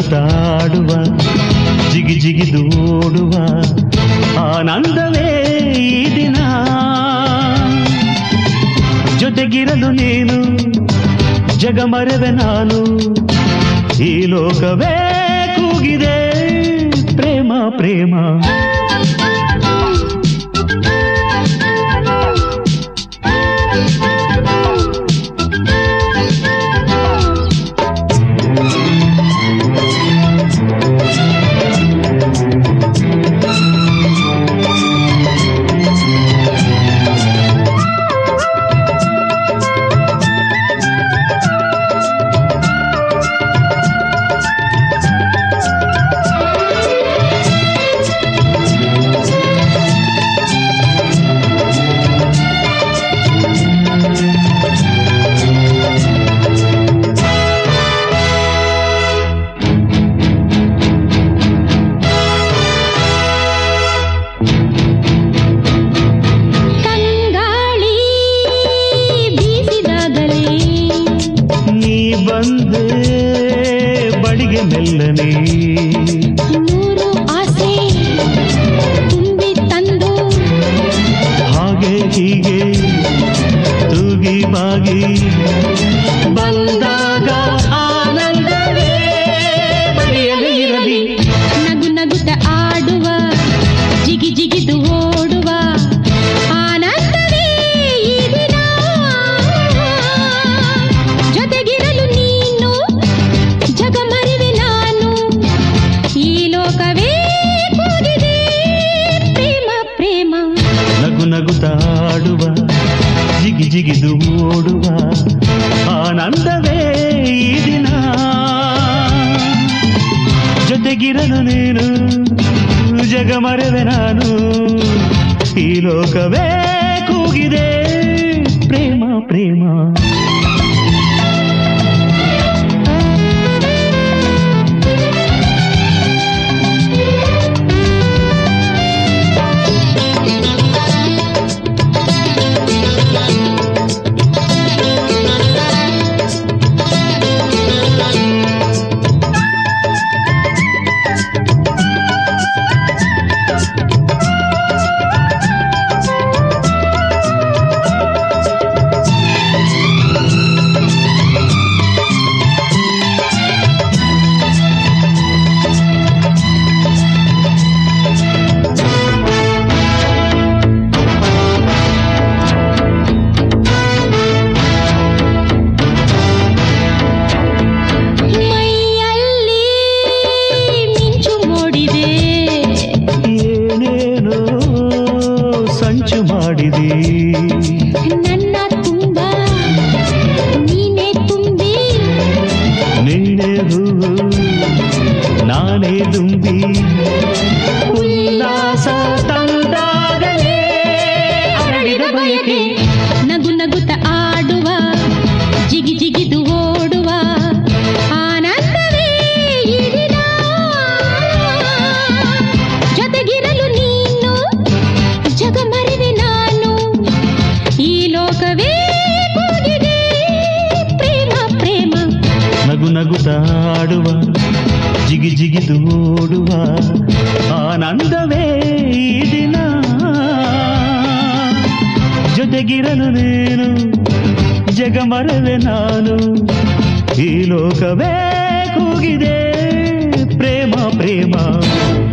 ನಗುತ್ತಾಡುವ ಜಿಗಿ ಜಿಗಿದು ಓಡುವ ಆನಂದವೇ ಈ ದಿನ ಜೊತೆಗಿರಲು ನೀನು ಜಗ ಮರೆವೆ ನಾನು ಈ ಲೋಕವೇ ಕೂಗಿದೆ ಪ್ರೇಮ ಪ್ರೇಮ ತಂಗಾಳಿ ಬೀಸಿದಾಗಲೇ ನೀ ಬಂದೆ ಬಳಿಗೆ ಮೆಲ್ಲನೆ ನೂರು ಆಸೆ ತುಂಬಿ ತಂದು ಹಾಗೆ ಹೀಗೆ ತೂಗಿ ಬಾಗಿ ಬಂದಾಗ ಆನಂದವೇ ಬಳಿಯಲೇ ಇರಲಿ ನಗು ನಗುತ್ತ ಆಡುವ ಜಿಗಿ ಜಿಗಿದು ಓಡುವ ಆನಂದವೇ ಈ ದಿನ ಜೊತೆಗಿರಲು ನೀನು ಜಗ ಮರಿವೆ ನಾನು ಈ ಲೋಕವೇ ಕೂಗಿದೆ ಪ್ರೇಮ ಪ್ರೇಮ ನಗು ನಗುತ್ತಾಡುವ ಜಿಗಿ ಜಿಗಿದು ಓಡುವ ಆನಂದವೇ ಈ ದಿನ ಜೊತೆಗಿರಲು ನೀನು ಜಗ ಮರೆವೆ ನಾನು ಈ ಲೋಕವೇ ಕೂಗಿದೆ ಪ್ರೇಮ ಪ್ರೇಮ ಮೈಯಲ್ಲಿ ಮಿಂಚು ಮೂಡಿದೆ ಏನೇನೋ ಸಂಚು ಮಾಡಿದೆ ನನ್ನ ತುಂಬ ನೀನೇ ತುಂಬಿ ನಿನ್ನೆ ಹೂವು ನಾನೇ ದುಂಬಿ ಉಲ್ಲಾಸ ತಂದಾಗಲೇ ಅರಳಿದ ಬಯಕೆ ನಗು ನಗುತ್ತ ಆಡುವ ಜಿಗಿ ಜಿಗಿದು ಓಡುವ ಆನಂದವೇ ಈ ದಿನ ಜೊತೆಗಿರಲು ನೀನು ಜಗ ಮರಿವೆ ನಾನು ಈ ಲೋಕವೇ ಕೂಗಿದೆ ಪ್ರೇಮ ಪ್ರೇಮ ನಗು ನಗುತ್ತಾಡುವ ಜಿಗಿ ಜಿಗಿದು ಓಡುವ ಆನಂದವೇ ಈ ದಿನ ಜೊತೆಗಿರಲು ನೀನು ಜಗ ಮರವೆ ನಾನು ಈ ಲೋಕವೇ ಕೂಗಿದೆ ಪ್ರೇಮ ಪ್ರೇಮ